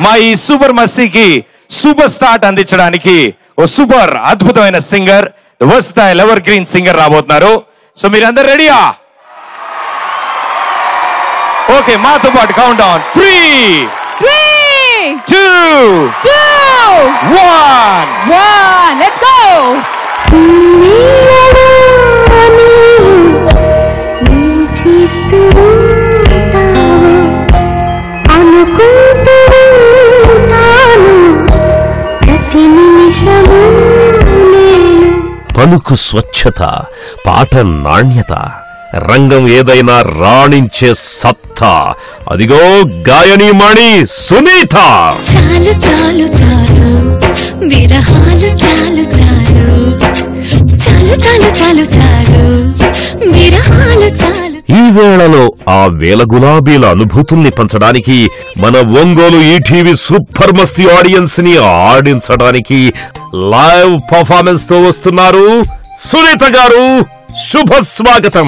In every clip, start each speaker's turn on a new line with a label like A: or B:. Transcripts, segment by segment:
A: మా ఈ super మస్తీకి super start అందించడానికి ఓ సూపర్ అద్భుతమైన singer versatile ever green singer రాబోతున్నారు సో మీరందరు రెడీయా ఓకే మాతో పాటు count down three
B: Three,
A: two
B: two,
A: one
B: one. Let's go.
C: చేస్తూ ఉంటావు అనుకుంటూ ఉంటాను ప్రతి నిమిషము నేను
D: పలుకు స్వచ్ఛత పాట నాణ్యత రంగం ఏదైనా రాణించే సత్తా అదిగో గాయనీమణి సునీత
C: చాలు చాలు చాలు విరహాలు చాలు చాలు చాలు చాలు చాలు చాలు విరహాలు చాలు
D: ఈ వేళలో ఆ వేల గులాబీల అనుభూతుల్ని పంచడానికి మన Ongole ETV super Masti audience ని ఆడించడానికి లైవ్ పర్ఫార్మెన్స్ తో వస్తున్నారు సునీత గారు శుభ స్వాగతం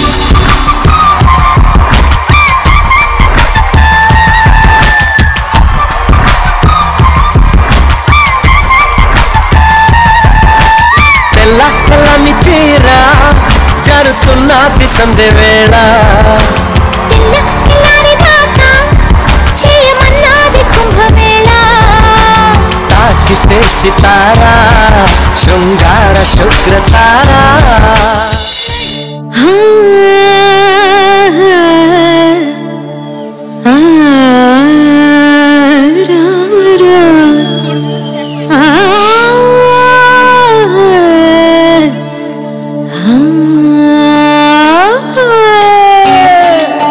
E: తెల్ల తెల్లని చీర జరుతున్నది సందె వేళ
C: తెల్ల తెల్లారి దాకా చేయమన్నది కుంభమేళ
E: తాకితే సితారా శృంగార శుక్రతారా
C: ఆ, ఆ, రామ రామ. ఆ, ఆ.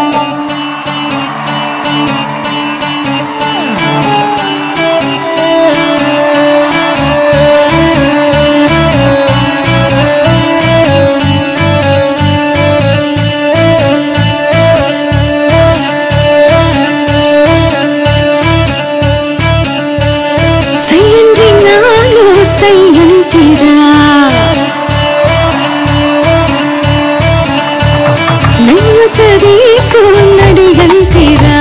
C: సయ్యంది నాలో సయ్యంతిరా నన్ను సరీసు నడిగంతిరా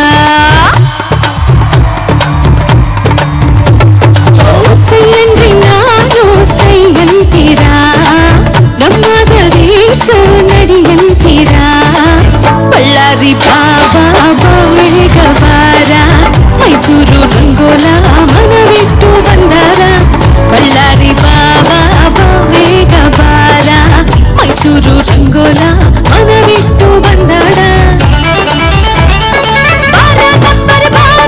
C: సయ్యంది నాలో సయ్యంతిరా నమ్మ సరీసు నడిగంతిరా పళ్ళారి బాబా బావిలిగ బారా ಮೈಸೂರು ರಂಗೋಲ ಮನವಿಟ್ಟು ಬಂದಾರ ಬಳ್ಳಾರಿ ಬಾಬಾ ಬೇಗ ಬಾರ ಮೈಸೂರು ರಂಗೋಲ ಮನವಿಟ್ಟು ಬಂದಾಡ ಬಾರ ಗಬ್ಬರ ಬಾರ.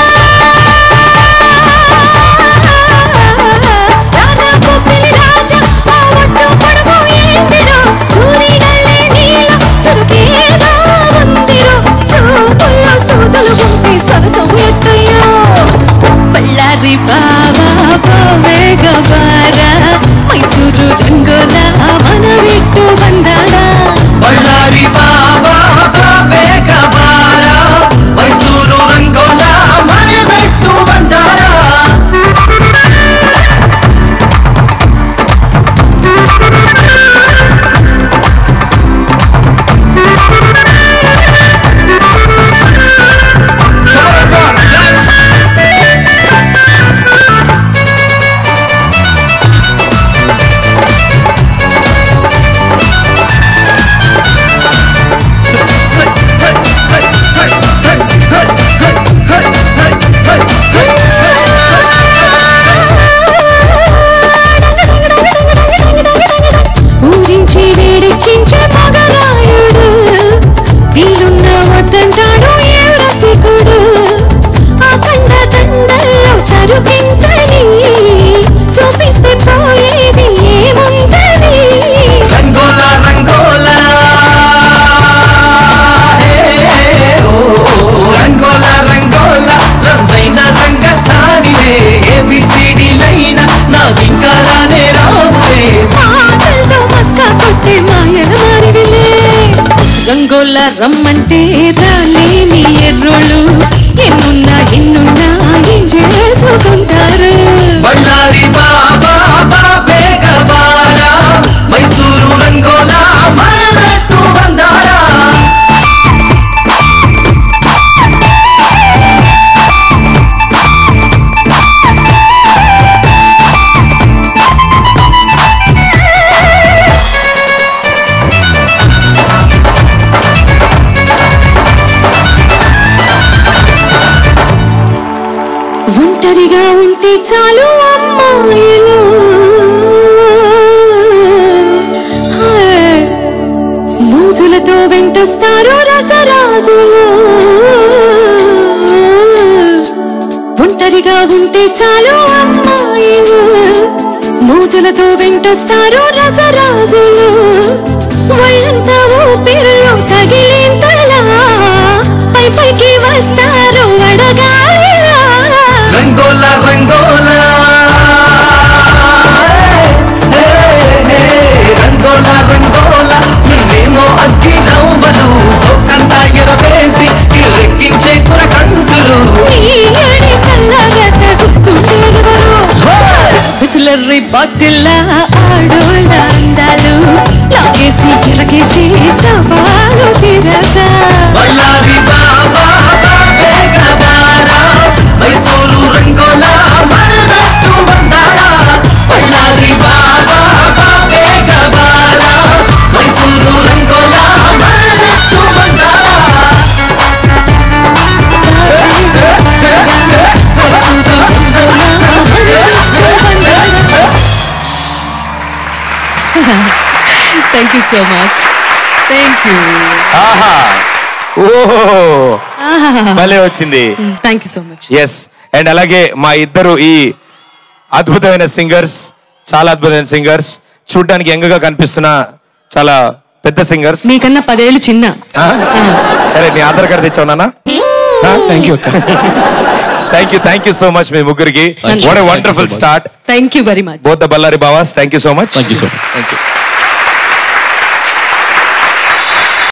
C: ರಾರ ಗೋಪಿಲಿ ರಾಜ, ಆ ಒಟ್ಟು ಪಡಗು ಏಸಿರೋ, ಸೂರಿಗಲ್ಲೇ ನೀಲ, ಸುರುಕೇಗ ಬಂದಿರೋ, ಸೂಪುಲ್ಲ ಸೂದಲು ಗುಂಪಿ ಸರಸವು ಎತ್ತಯ್ಯೋ. ಬಳ್ಳಾರಿ ಬಾಬಾ ಬೇಗ ಬಾರ ಮೈಸೂರು ರಂಗೋಲ ಮನವಿಟ್ಟು ಬಂದಾಡ
E: ಬಳ್ಳಾರಿ ಬಾಬಾ ಬೇಗ ಬಾರ ಮೈಸೂರು ರಂಗೋಲ ಮನೆ ಬಿಟ್ಟು ಬಂದಾರ
C: ఊరించి వేడెక్కించే మగరాయుడు వీరున్న వద్దంటాడు ఏ రసికుడు ఆ కండ దండల్లో సరుకింతని చూపిస్తే పోయేది ఏముంటది
E: రంగోల రంగోల హే, ఓ, రంగోల రంగోల రంజైన రంగ సానివే ఏబిసిడి లైన నాకింకా రానే రావులే
C: మాటలతో మస్కా కొట్టే మాయల మారివిలే రంగోల రమ్మంటే రాలేని ఎర్రోళ్ళు ఎన్నున్నా ఎన్నున్నా ఏం చేసుకుంటారు
E: బళ్ళారి బాబా ಬೇಗ ಬಾರ ಮೈಸೂರು ರಂಗೋಲ ಮನದಟ್ಟು ಬಂದಾರ
C: ఆ చాలు అమ్మాయిలు హాయ్. మోజులతో వెంటొస్తారు రసరాజులు ఒంటరిగా ఉంటే చాలు అమ్మాయిలు మోజులతో వెంటొస్తారు రసరాజులు వాళ్ళంతా ఊపిరిలో తగిలేంతలా పై పైకి వస్తారు అడగాలిరా
E: రంగోలా రంగోలా హే, హే, రంగోలా రంగోలా నిన్నేమో అగ్గి నవ్వలు సోకంతా ఎరవేసి కిల్లెక్కించే కుర కంచులు
C: నీయడి సల్లగా తగుతుండెవరో. బిస్లరీ బాటిల్లా ఆడోళ్ళ అందాలు లాగేసి కిలకేసి తవాలు తిరగా
E: బళ్ళారి బాబా వేగవారా మైసూరు రంగోలా మరనట్టు బందారా బళ్ళారి బాబా వేగవారా మైసూరు రంగోలా మరనట్టు బందారా
C: thank you so much thank you
A: ఆహా ఓహో భలే వచ్చింది
C: thank you so much
A: yes and అలాగే మా ఇద్దరు ఈ అద్భుతమైన సింగర్స్ చాలా అద్భుతమైన సింగర్స్ చూడడానికి ఎంగగా కనిపిస్తున్న చాలా పెద్ద సింగర్స్
C: మీకన్నా పదేళ్ళు చిన్న
A: అరే నీ ఆధార్ కార్డు తెచ్చావు నాన్న
F: థ్యాంక్ యూ అక్క
A: thank you thank you so much మీ ముగ్గురికి
C: Thank you.
A: What wonderful start
C: thank you very much
A: both the Ballari బావాస్ thank you so much
F: Thank you so much.
A: Thank you